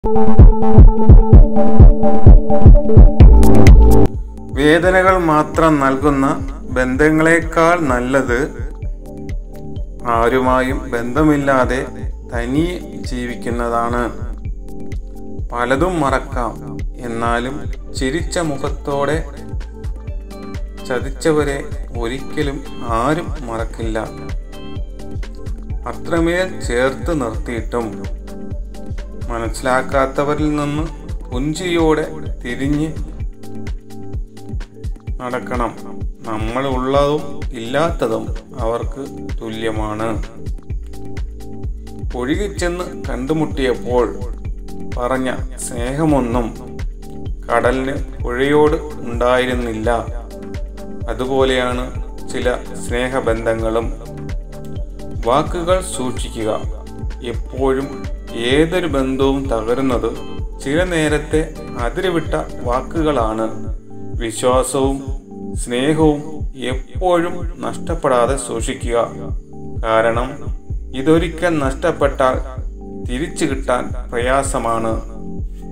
വേദനകൾ മാത്രം നൽകുന്ന ബന്ധങ്ങളെക്കാൾ നല്ലത് ആരുമായും ബന്ധമില്ലാതെ തനിയെ ജീവിക്കുന്നതാണ് പലതും മറക്കാം എന്നാലും ചിരിച്ച മുഖത്തോടെ ചതിച്ചവരെ ഒരിക്കലും ആരും മറക്കില്ല അത്രമേൽ ചേർത്ത് നിർത്തിയിട്ടും മനസ്സിലാക്കാത്തവരിൽ നിന്ന് പുഞ്ചിയോടെ തിരിഞ്ഞ് നടക്കണം നമ്മൾ ഉള്ളതും ഇല്ലാത്തതും അവർക്ക് തുല്യമാണ് ഒഴുകിച്ചെന്ന് കണ്ടുമുട്ടിയപ്പോൾ പറഞ്ഞ സ്നേഹമൊന്നും കടലിന് പുഴയോട് ഉണ്ടായിരുന്നില്ല അതുപോലെയാണ് ചില സ്നേഹബന്ധങ്ങളും വാക്കുകൾ സൂക്ഷിക്കുക എപ്പോഴും ഏതൊരു ബന്ധവും തകരുന്നത് ചില നേരത്തെ അതിരുവിട്ട വാക്കുകളാണ് വിശ്വാസവും സ്നേഹവും എപ്പോഴും നഷ്ടപ്പെടാതെ സൂക്ഷിക്കുക കാരണം ഇതൊരിക്കൽ നഷ്ടപ്പെട്ടാൽ തിരിച്ചു കിട്ടാൻ പ്രയാസമാണ്